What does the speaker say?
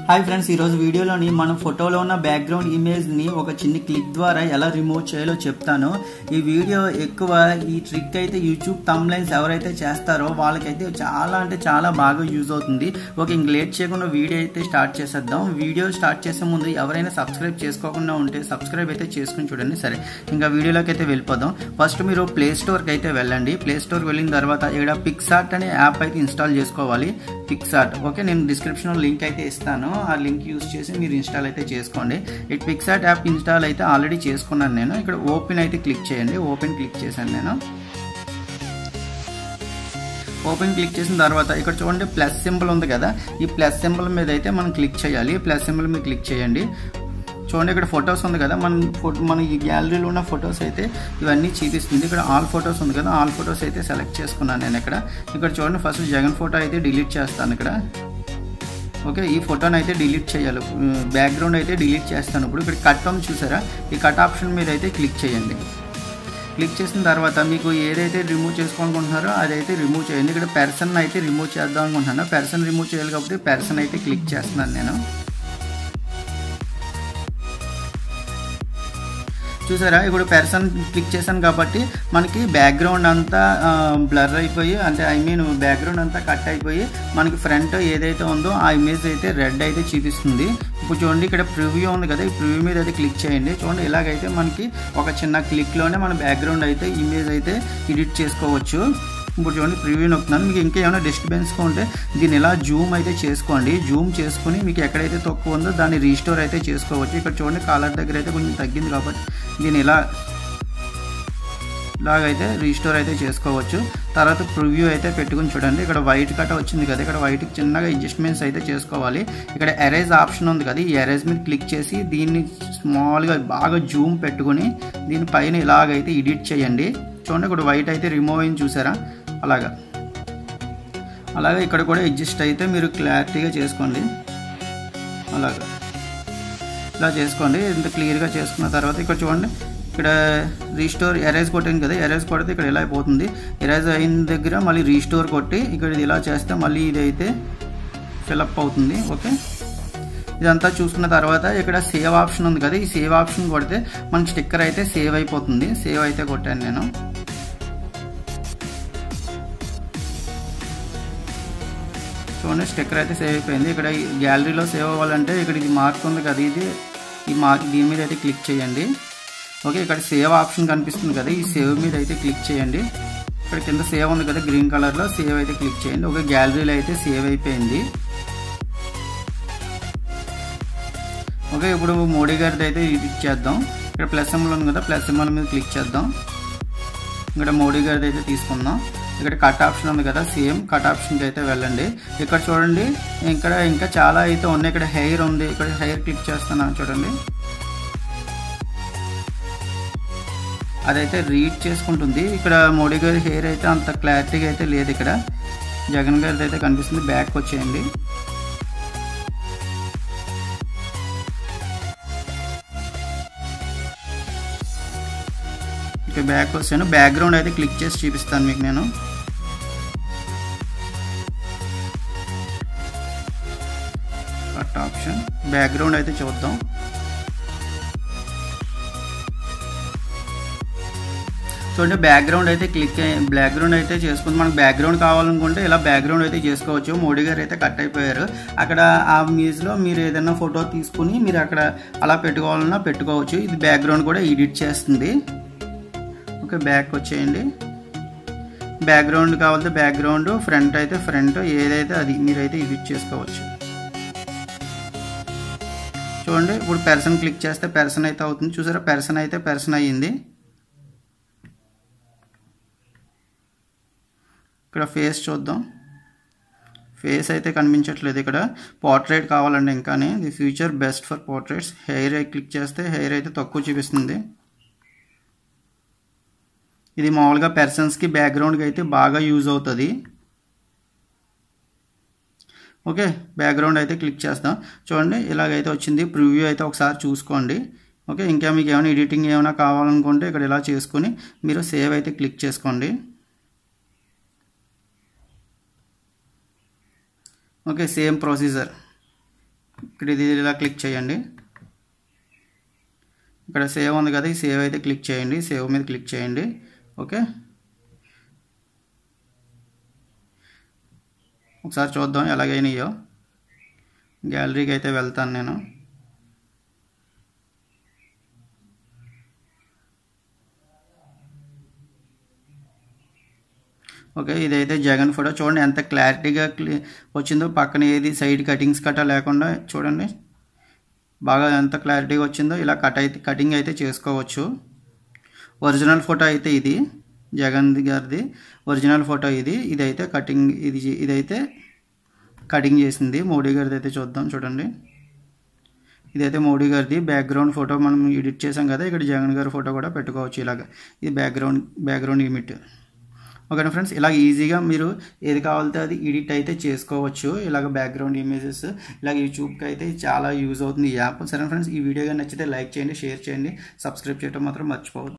hi friends ఈరోజు వీడియోలోని మనం ఫోటోలో ఉన్న బ్యాక్గ్రౌండ్ ఇమేజ్ని ఒక చిన్న క్లిక్ ద్వారా ఎలా రిమూవ్ చేయాలో చెప్తాను ఈ వీడియో ఎక్కువ ఈ ట్రిక్ అయితే యూట్యూబ్ తమ్లైన్స్ ఎవరైతే చేస్తారో వాళ్ళకైతే చాలా అంటే చాలా బాగా యూజ్ అవుతుంది ఓకే ఇంక లేట్ చేయకుండా వీడియో అయితే స్టార్ట్ చేసేద్దాం వీడియో స్టార్ట్ చేసే ముందు ఎవరైనా సబ్స్క్రైబ్ చేసుకోకుండా ఉంటే సబ్స్క్రైబ్ అయితే చేసుకుని చూడండి సరే ఇంకా వీడియోలోకి అయితే వెళ్ళిపోదాం ఫస్ట్ మీరు ప్లే స్టోర్కి అయితే వెళ్ళండి ప్లే స్టోర్కి వెళ్ళిన తర్వాత ఇక్కడ పిక్సార్ట్ అనే యాప్ అయితే ఇన్స్టాల్ చేసుకోవాలి పిక్సార్ట్ ఓకే నేను డిస్క్రిప్షన్లో లింక్ అయితే ఇస్తాను ఆ లింక్ యూస్ చేసి మీరు ఇన్స్టాల్ అయితే చేసుకోండి ఈ పిక్సార్ట్ యాప్ ఇన్స్టాల్ అయితే ఆల్రెడీ చేసుకున్నాను నేను ఇక్కడ ఓపెన్ అయితే క్లిక్ చేయండి ఓపెన్ క్లిక్ చేశాను నేను ఓపెన్ క్లిక్ చేసిన తర్వాత ఇక్కడ చూడండి ప్లస్ సింబల్ ఉంది కదా ఈ ప్లస్ సింబల్ మీద అయితే మనం క్లిక్ చేయాలి ప్లస్ సింబల్ మీద క్లిక్ చేయండి చూడండి ఇక్కడ ఫొటోస్ ఉంది కదా మన ఫోటో మన ఈ గ్యాలరీలో ఉన్న ఫొటోస్ అయితే ఇవన్నీ చూపిస్తుంది ఇక్కడ ఆల్ ఫొటోస్ ఉంది కదా ఆల్ ఫొటోస్ అయితే సెలెక్ట్ చేసుకున్నాను నేను ఇక్కడ ఇక్కడ చూడండి ఫస్ట్ జగన్ ఫోటో అయితే డిలీట్ చేస్తాను ఇక్కడ ఓకే ఈ ఫోటోని అయితే డిలీట్ చేయాలి బ్యాక్గ్రౌండ్ అయితే డిలీట్ చేస్తాను ఇప్పుడు ఇక్కడ కట్ ఉంది చూసారా ఈ కట్ ఆప్షన్ మీద అయితే క్లిక్ చేయండి క్లిక్ చేసిన తర్వాత మీకు ఏదైతే రిమూవ్ చేసుకోవాలనుకుంటున్నారో అదైతే రిమూవ్ చేయండి ఇక్కడ పెర్సన్ అయితే రిమూవ్ చేద్దాం అనుకుంటున్నాను పెర్సన్ రిమూవ్ చేయాలి కాబట్టి పెర్సన్ అయితే క్లిక్ చేస్తున్నాను నేను చూసారా ఇప్పుడు పెర్సన్ క్లిక్ చేశాను కాబట్టి మనకి బ్యాక్గ్రౌండ్ అంతా బ్లర్ అయిపోయి అంటే ఐ మీన్ బ్యాక్గ్రౌండ్ అంతా కట్ అయిపోయి మనకి ఫ్రంట్ ఏదైతే ఉందో ఆ ఇమేజ్ అయితే రెడ్ అయితే చూపిస్తుంది ఇప్పుడు చూడండి ఇక్కడ ప్రివ్యూ ఉంది కదా ఈ ప్రివ్యూ మీద అయితే క్లిక్ చేయండి చూడండి ఇలాగైతే మనకి ఒక చిన్న క్లిక్లోనే మన బ్యాక్గ్రౌండ్ అయితే ఇమేజ్ అయితే ఎడిట్ చేసుకోవచ్చు ఇప్పుడు చూడండి ప్రివ్యూ నొక్కుతున్నాను మీకు ఇంకా ఏమైనా డిస్టర్బెన్స్గా ఉంటే దీన్ని ఇలా జూమ్ అయితే చేసుకోండి జూమ్ చేసుకుని మీకు ఎక్కడైతే తక్కువ ఉందో దాన్ని రీస్టోర్ అయితే చేసుకోవచ్చు ఇక్కడ చూడండి కాలర్ దగ్గర అయితే కొంచెం తగ్గింది కాబట్టి దీన్ని ఇలా ఇలాగైతే రీస్టోర్ అయితే చేసుకోవచ్చు తర్వాత ప్రివ్యూ అయితే పెట్టుకుని చూడండి ఇక్కడ వైట్ కట్ వచ్చింది కదా ఇక్కడ వైట్కి చిన్నగా అడ్జస్ట్మెంట్స్ అయితే చేసుకోవాలి ఇక్కడ ఎరేజ్ ఆప్షన్ ఉంది కదా ఈ ఎరేజ్ మీద క్లిక్ చేసి దీన్ని స్మాల్గా బాగా జూమ్ పెట్టుకుని దీని పైన ఇలాగైతే ఎడిట్ చేయండి చూడండి ఇక్కడ వైట్ అయితే రిమూవ్ అయింది చూసారా అలాగా అలాగే ఇక్కడ కూడా అడ్జస్ట్ అయితే మీరు క్లారిటీగా చేసుకోండి అలాగా ఇలా చేసుకోండి ఇంత క్లియర్గా చేసుకున్న తర్వాత ఇక్కడ చూడండి ఇక్కడ రీస్టోర్ ఎరేజ్ కొట్టింది కదా ఎరేజ్ కొడితే ఇక్కడ ఇలా అయిపోతుంది ఎరేజ్ అయిన దగ్గర మళ్ళీ రీస్టోర్ కొట్టి ఇక్కడ ఇది ఇలా చేస్తే మళ్ళీ ఇది అయితే ఫిలప్ అవుతుంది ఓకే ఇదంతా చూసుకున్న తర్వాత ఇక్కడ సేవ్ ఆప్షన్ ఉంది కదా ఈ సేవ్ ఆప్షన్ కొడితే మనకి స్టిక్కర్ అయితే సేవ్ అయిపోతుంది సేవ్ అయితే కొట్టాను నేను చూడండి స్టిక్కర్ అయితే సేవ్ అయిపోయింది ఇక్కడ గ్యాలరీలో సేవ్ అవ్వాలంటే ఇక్కడ ఇది మార్క్ ఉంది కదా ఇది ఈ మార్క్ దీని మీద అయితే క్లిక్ చేయండి ఓకే ఇక్కడ సేవ్ ఆప్షన్ కనిపిస్తుంది కదా ఈ సేవ్ మీద అయితే క్లిక్ చేయండి ఇక్కడ కింద సేవ్ ఉంది కదా గ్రీన్ కలర్లో సేవ్ అయితే క్లిక్ చేయండి ఓకే గ్యాలరీలో అయితే సేవ్ అయిపోయింది ఓకే ఇప్పుడు మోడీ గారిది అయితే ఎడిట్ చేద్దాం ఇక్కడ ప్లస్ సింబల్ ఉంది కదా ప్లస్ సింబల్ మీద క్లిక్ చేద్దాం ఇక్కడ మోడీ గారిది అయితే తీసుకుందాం ఇక్కడ కట్ ఆప్షన్ ఉంది కదా సేమ్ కట్ ఆప్షన్కి అయితే వెళ్ళండి ఇక్కడ చూడండి ఇక్కడ ఇంకా చాలా అయితే ఉన్నాయి ఇక్కడ హెయిర్ ఉంది ఇక్కడ హెయిర్ క్లిక్ చేస్తున్నాను చూడండి అదైతే రీడ్ చేసుకుంటుంది ఇక్కడ మోడీ గారి హెయిర్ అయితే అంత క్లారిటీగా అయితే లేదు ఇక్కడ జగన్ గారిది అయితే కనిపిస్తుంది బ్యాక్ వచ్చేయండి ఇక బ్యాక్ వచ్చాను బ్యాక్గ్రౌండ్ అయితే క్లిక్ చేసి చూపిస్తాను మీకు నేను కట్ ఆప్షన్ బ్యాక్గ్రౌండ్ అయితే చూద్దాం చూడండి బ్యాక్గ్రౌండ్ అయితే క్లిక్ బ్యాక్గ్రౌండ్ అయితే చేసుకుంది మనకు బ్యాక్గ్రౌండ్ కావాలనుకుంటే ఇలా బ్యాక్గ్రౌండ్ అయితే చేసుకోవచ్చు మోడీ గారు అయితే కట్ అయిపోయారు అక్కడ ఆ మ్యూజ్లో మీరు ఏదైనా ఫోటో తీసుకుని మీరు అక్కడ అలా పెట్టుకోవాలన్నా పెట్టుకోవచ్చు ఇది బ్యాక్గ్రౌండ్ కూడా ఎడిట్ చేస్తుంది ఓకే బ్యాక్ వచ్చేయండి బ్యాక్గ్రౌండ్ కావాలంటే బ్యాక్గ్రౌండ్ ఫ్రంట్ అయితే ఫ్రంట్ ఏదైతే అది మీరైతే ఎడిట్ చేసుకోవచ్చు చూడండి ఇప్పుడు పెర్సన్ క్లిక్ చేస్తే పెర్సన్ అయితే అవుతుంది చూసారా పెర్సన్ అయితే పెర్సన్ అయ్యింది ఇక్కడ ఫేస్ చూద్దాం ఫేస్ అయితే కనిపించట్లేదు ఇక్కడ పోర్ట్రేట్ కావాలండి ఇంకానే the future best for portraits hair click చేస్తే హెయిర్ అయితే తక్కువ చూపిస్తుంది ఇది మామూలుగా పెర్సన్స్కి బ్యాక్గ్రౌండ్కి అయితే బాగా యూజ్ అవుతుంది ఓకే బ్యాక్గ్రౌండ్ అయితే క్లిక్ చేస్తాం చూడండి ఇలాగైతే వచ్చింది ప్రివ్యూ అయితే ఒకసారి చూసుకోండి ఓకే ఇంకా మీకు ఏమైనా ఎడిటింగ్ ఏమైనా కావాలనుకుంటే ఇక్కడ ఇలా చేసుకుని మీరు సేవ్ అయితే క్లిక్ చేసుకోండి ఓకే సేమ్ ప్రొసీజర్ ఇక్కడ ఇది ఇలా క్లిక్ చేయండి ఇక్కడ సేవ్ ఉంది కదా ఈ సేవ్ అయితే క్లిక్ చేయండి సేవ్ మీద క్లిక్ చేయండి ఓకే ఒకసారి చూద్దాం ఎలాగైనాయో గ్యాలరీకి అయితే వెళ్తాను నేను ఓకే ఇదైతే జగన్ ఫోటో చూడండి ఎంత క్లారిటీగా క్లి వచ్చిందో పక్కన ఏది సైడ్ కటింగ్స్ కట్ట లేకుండా చూడండి బాగా ఎంత క్లారిటీగా వచ్చిందో ఇలా కట్ అయితే కటింగ్ అయితే చేసుకోవచ్చు ఒరిజినల్ ఫోటో అయితే ఇది జగన్ గారిది ఒరిజినల్ ఫోటో ఇది ఇదైతే కటింగ్ ఇది ఇదైతే కటింగ్ చేసింది మోడీ గారిది అయితే చూద్దాం చూడండి ఇదైతే మోడీ గారిది బ్యాక్గ్రౌండ్ ఫోటో మనం ఎడిట్ చేసాం కదా ఇక్కడ జగన్ గారి ఫోటో కూడా పెట్టుకోవచ్చు ఇలాగ ఇది బ్యాక్గ్రౌండ్ బ్యాక్గ్రౌండ్ ఇమిట్ ఓకేనా ఫ్రెండ్స్ ఇలా ఈజీగా మీరు ఏది కావాలితే అది ఎడిట్ అయితే చేసుకోవచ్చు ఇలాగ బ్యాక్గ్రౌండ్ ఇమేజెస్ ఇలాగ యూట్యూబ్కి అయితే చాలా యూజ్ అవుతుంది ఈ యాప్ సరే ఫ్రెండ్స్ ఈ వీడియో కానీ నచ్చితే లైక్ చేయండి షేర్ చేయండి సబ్స్క్రైబ్ చేయడం మాత్రం మర్చిపోవద్దు